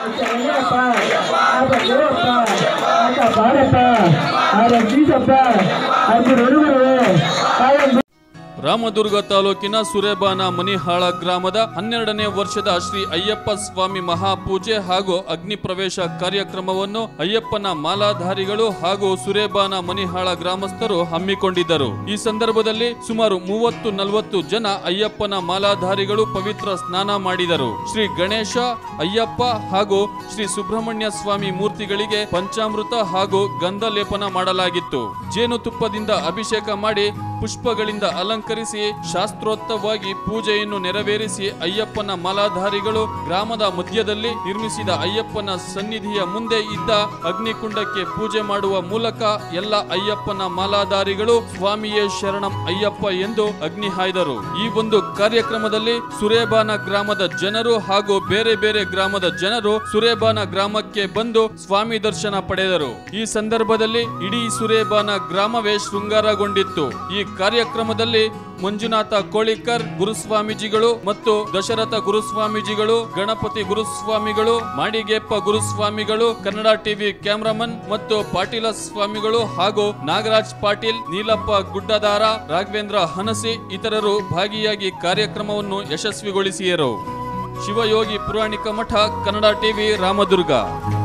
ಶರಣಪ್ಪ ಆಗ ದೇವಪ್ಪ ಆಗ ಬಾರಪ್ಪ ಆಗ ಜೀಸಪ್ಪ ಆಗ ಹುಡುಗರು ಕಾಯಂ ರಾಮದುರ್ಗ ತಾಲೂಕಿನ ಸುರೇಬಾನ ಮನಿಹಾಳ ಗ್ರಾಮದ ಹನ್ನೆರಡನೇ ವರ್ಷದ ಶ್ರೀ ಅಯ್ಯಪ್ಪ ಸ್ವಾಮಿ ಮಹಾಪೂಜೆ ಹಾಗೂ ಅಗ್ನಿ ಪ್ರವೇಶ ಕಾರ್ಯಕ್ರಮವನ್ನು ಅಯ್ಯಪ್ಪನ ಮಾಲಾಧಾರಿಗಳು ಹಾಗೂ ಸುರೇಬಾನ ಮನಿಹಾಳ ಗ್ರಾಮಸ್ಥರು ಹಮ್ಮಿಕೊಂಡಿದ್ದರು ಈ ಸಂದರ್ಭದಲ್ಲಿ ಸುಮಾರು ಮೂವತ್ತು ನಲವತ್ತು ಜನ ಅಯ್ಯಪ್ಪನ ಮಾಲಾಧಾರಿಗಳು ಪವಿತ್ರ ಸ್ನಾನ ಮಾಡಿದರು ಶ್ರೀ ಗಣೇಶ ಅಯ್ಯಪ್ಪ ಹಾಗೂ ಶ್ರೀ ಸುಬ್ರಹ್ಮಣ್ಯ ಸ್ವಾಮಿ ಮೂರ್ತಿಗಳಿಗೆ ಪಂಚಾಮೃತ ಹಾಗೂ ಗಂಧ ಲೇಪನ ಮಾಡಲಾಗಿತ್ತು ಜೇನುತುಪ್ಪದಿಂದ ಅಭಿಷೇಕ ಮಾಡಿ ಪುಷ್ಪಗಳಿಂದ ಅಲಂಕರಿಸಿ ಶಾಸ್ತ್ರೋಕ್ತವಾಗಿ ಪೂಜೆಯನ್ನು ನೆರವೇರಿಸಿ ಅಯ್ಯಪ್ಪನ ಮಾಲಾಧಾರಿಗಳು ಗ್ರಾಮದ ಮಧ್ಯದಲ್ಲಿ ನಿರ್ಮಿಸಿದ ಅಯ್ಯಪ್ಪನ ಸನ್ನಿಧಿಯ ಮುಂದೆ ಇದ್ದ ಅಗ್ನಿಕುಂಡಕ್ಕೆ ಪೂಜೆ ಮಾಡುವ ಮೂಲಕ ಎಲ್ಲ ಅಯ್ಯಪ್ಪನ ಮಾಲಾಧಾರಿಗಳು ಸ್ವಾಮಿಯೇ ಶರಣಂ ಅಯ್ಯಪ್ಪ ಎಂದು ಅಗ್ನಿ ಹಾಯ್ದರು ಈ ಒಂದು ಕಾರ್ಯಕ್ರಮದಲ್ಲಿ ಸುರೇಬಾನ ಗ್ರಾಮದ ಜನರು ಹಾಗೂ ಬೇರೆ ಬೇರೆ ಗ್ರಾಮದ ಜನರು ಸುರೇಬಾನ ಗ್ರಾಮಕ್ಕೆ ಬಂದು ಸ್ವಾಮಿ ದರ್ಶನ ಪಡೆದರು ಈ ಸಂದರ್ಭದಲ್ಲಿ ಇಡೀ ಸುರೇಬಾನ ಗ್ರಾಮವೇ ಶೃಂಗಾರಗೊಂಡಿತ್ತು ಈ ಕಾರ್ಯಕ್ರಮದಲ್ಲಿ ಮಂಜುನಾಥ ಕೋಳಿಕರ್ ಗುರುಸ್ವಾಮೀಜಿಗಳು ಮತ್ತು ದಶರಥ ಗುರುಸ್ವಾಮೀಜಿಗಳು ಗಣಪತಿ ಗುರುಸ್ವಾಮಿಗಳು ಮಾಡಿಗೆಪ್ಪ ಗುರುಸ್ವಾಮಿಗಳು ಕನ್ನಡ ಟಿವಿ ಕ್ಯಾಮರಾಮನ್ ಮತ್ತು ಪಾಟೀಲ ಸ್ವಾಮಿಗಳು ಹಾಗೂ ನಾಗರಾಜ್ ಪಾಟೀಲ್ ನೀಲಪ್ಪ ಗುಡ್ಡದಾರ ರಾಘವೇಂದ್ರ ಹನಸಿ ಇತರರು ಭಾಗಿಯಾಗಿ ಕಾರ್ಯಕ್ರಮವನ್ನು ಯಶಸ್ವಿಗೊಳಿಸಿದರು ಶಿವಯೋಗಿ ಪುರಾಣಿಕ ಮಠ ಕನ್ನಡ ಟಿವಿ ರಾಮದುರ್ಗ